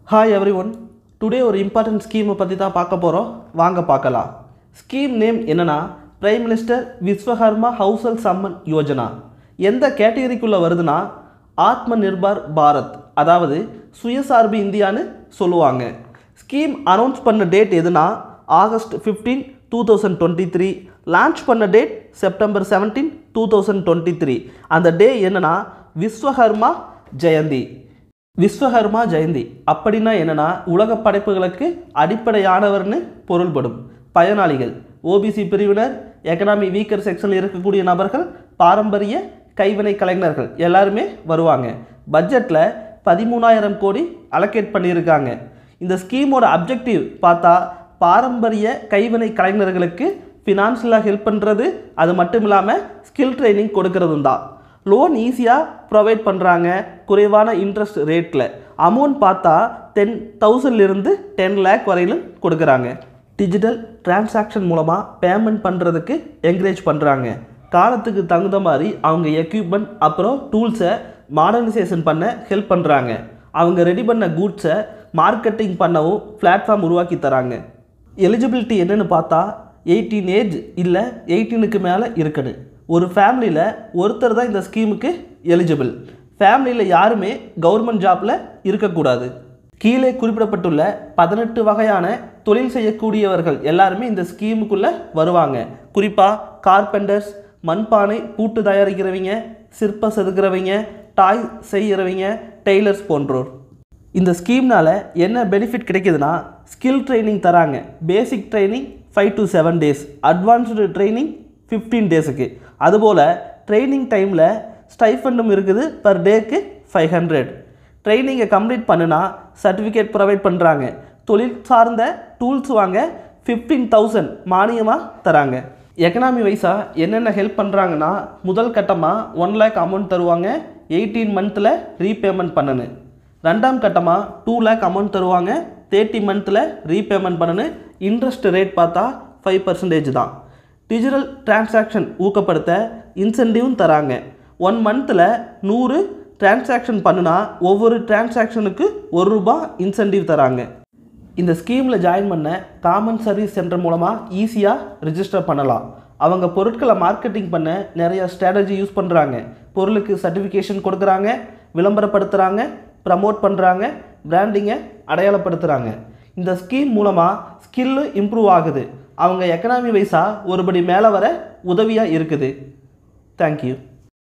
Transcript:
hi everyone today ஒரு important ஸ்கீமை பற்றி தான் பார்க்க போகிறோம் வாங்க பார்க்கலாம் ஸ்கீம் நேம் என்னன்னா பிரைம் மினிஸ்டர் விஸ்வகர்மா ஹவுசல் சம்மன் யோஜனா எந்த கேட்டகரிக்குள்ளே வருதுன்னா ஆத்ம நிர்பார் பாரத் அதாவது சுயசார்பு இந்தியான்னு சொல்லுவாங்க ஸ்கீம் அனௌன்ஸ் பண்ண டேட் எதுனா August fifteen two thousand twenty three launch பண்ண date September seventeen two thousand twenty three அந்த டே என்னன்னா விஸ்வகர்மா ஜெயந்தி விஸ்வகர்மா ஜெயந்தி அப்படின்னா என்னன்னா உலக படைப்புகளுக்கு அடிப்படையானவர்னு பொருள்படும் பயனாளிகள் ஓபிசி பிரிவினர் எக்கனாமி வீக்கர் செக்ஷனில் இருக்கக்கூடிய நபர்கள் பாரம்பரிய கைவினை கலைஞர்கள் எல்லாருமே வருவாங்க பட்ஜெட்டில் பதிமூணாயிரம் கோடி அலோகேட் பண்ணியிருக்காங்க இந்த ஸ்கீமோட அப்ஜெக்டிவ் பார்த்தா பாரம்பரிய கைவினை கலைஞர்களுக்கு ஃபினான்ஷியலாக ஹெல்ப் பண்ணுறது அது மட்டும் இல்லாமல் ஸ்கில் ட்ரைனிங் கொடுக்கறதும் தான் லோன் ஈஸியாக ப்ரொவைட் பண்ணுறாங்க குறைவான இன்ட்ரெஸ்ட் ரேட்டில் அமௌண்ட் பார்த்தா டென் தௌசண்ட்லேருந்து டென் லேக் வரையிலும் கொடுக்குறாங்க டிஜிட்டல் டிரான்சாக்ஷன் மூலமாக பேமெண்ட் பண்ணுறதுக்கு என்கரேஜ் பண்ணுறாங்க காலத்துக்கு தகுந்த மாதிரி அவங்க எக்யூப்மெண்ட் அப்புறம் டூல்ஸை மாடர்னைசேஷன் பண்ண ஹெல்ப் பண்ணுறாங்க அவங்க ரெடி பண்ண கூட்ஸை மார்க்கெட்டிங் பண்ணவும் பிளாட்ஃபார்ம் உருவாக்கி தராங்க எலிஜிபிலிட்டி என்னன்னு பார்த்தா எயிட்டீன் ஏஜ் இல்லை எயிட்டீனுக்கு மேலே இருக்கணும் ஒரு ஃபேமிலியில் ஒருத்தர் தான் இந்த ஸ்கீமுக்கு எலிஜிபிள் ஃபேமிலியில் யாருமே கவர்மெண்ட் ஜாப்பில் இருக்கக்கூடாது கீழே குறிப்பிடப்பட்டுள்ள பதினெட்டு வகையான தொழில் செய்யக்கூடியவர்கள் எல்லாருமே இந்த ஸ்கீமுக்குள்ளே வருவாங்க குறிப்பாக கார்பெண்டர்ஸ் மண்பானை பூட்டு தயாரிக்கிறவங்க சிற்ப செதுக்கிறவங்க டாய் செய்கிறவங்க டெய்லர்ஸ் போன்றோர் இந்த ஸ்கீம்னால் என்ன பெனிஃபிட் கிடைக்குதுன்னா ஸ்கில் ட்ரைனிங் தராங்க basic training five to seven days advanced training fifteen டேஸுக்கு அதுபோல் ட்ரைனிங் டைமில் ஸ்டைஃபண்டும் இருக்குது பர் டேக்கு ஃபைவ் ஹண்ட்ரட் ட்ரைனிங்கை கம்ப்ளீட் பண்ணுனா சர்டிஃபிகேட் ப்ரொவைட் பண்ணுறாங்க தொழில் சார்ந்த டூல்ஸ் வாங்க ஃபிஃப்டீன் தௌசண்ட் மானியமாக தராங்க எக்கனாமி வைஸாக என்னென்ன ஹெல்ப் பண்ணுறாங்கன்னா முதல் கட்டமாக ஒன் லேக் அமௌண்ட் தருவாங்க எயிட்டீன் மந்த்தில் ரீபேமெண்ட் பண்ணணும் ரெண்டாம் கட்டமாக டூ லேக் அமௌண்ட் தருவாங்க தேர்ட்டி மந்த்தில் ரீபேமெண்ட் பண்ணணும் இன்ட்ரெஸ்ட் ரேட் பார்த்தா ஃபைவ் பர்சன்டேஜ் தான் டிஜிட்டல் டிரான்சாக்ஷன் ஊக்கப்படுத்த இன்சென்டிவும் தராங்க ஒன் மந்தில் நூறு டிரான்சாக்ஷன் பண்ணுனா ஒவ்வொரு டிரான்சாக்ஷனுக்கு ஒரு ரூபா இன்சென்டிவ் தராங்க இந்த ஸ்கீமில் ஜாயின் பண்ண காமன் சர்வீஸ் சென்டர் மூலமாக ஈஸியாக ரிஜிஸ்டர் பண்ணலாம் அவங்க பொருட்களை மார்க்கெட்டிங் பண்ண நிறைய ஸ்ட்ராட்டஜி யூஸ் பண்ணுறாங்க பொருளுக்கு சர்டிஃபிகேஷன் கொடுக்குறாங்க விளம்பரப்படுத்துகிறாங்க ப்ரமோட் பண்ணுறாங்க பிராண்டிங்கை அடையாளப்படுத்துகிறாங்க இந்த ஸ்கீம் மூலமாக ஸ்கில்லு இம்ப்ரூவ் ஆகுது அவங்க எக்கனாமி வைஸாக ஒருபடி மேலே வர உதவியாக இருக்குது தேங்க்யூ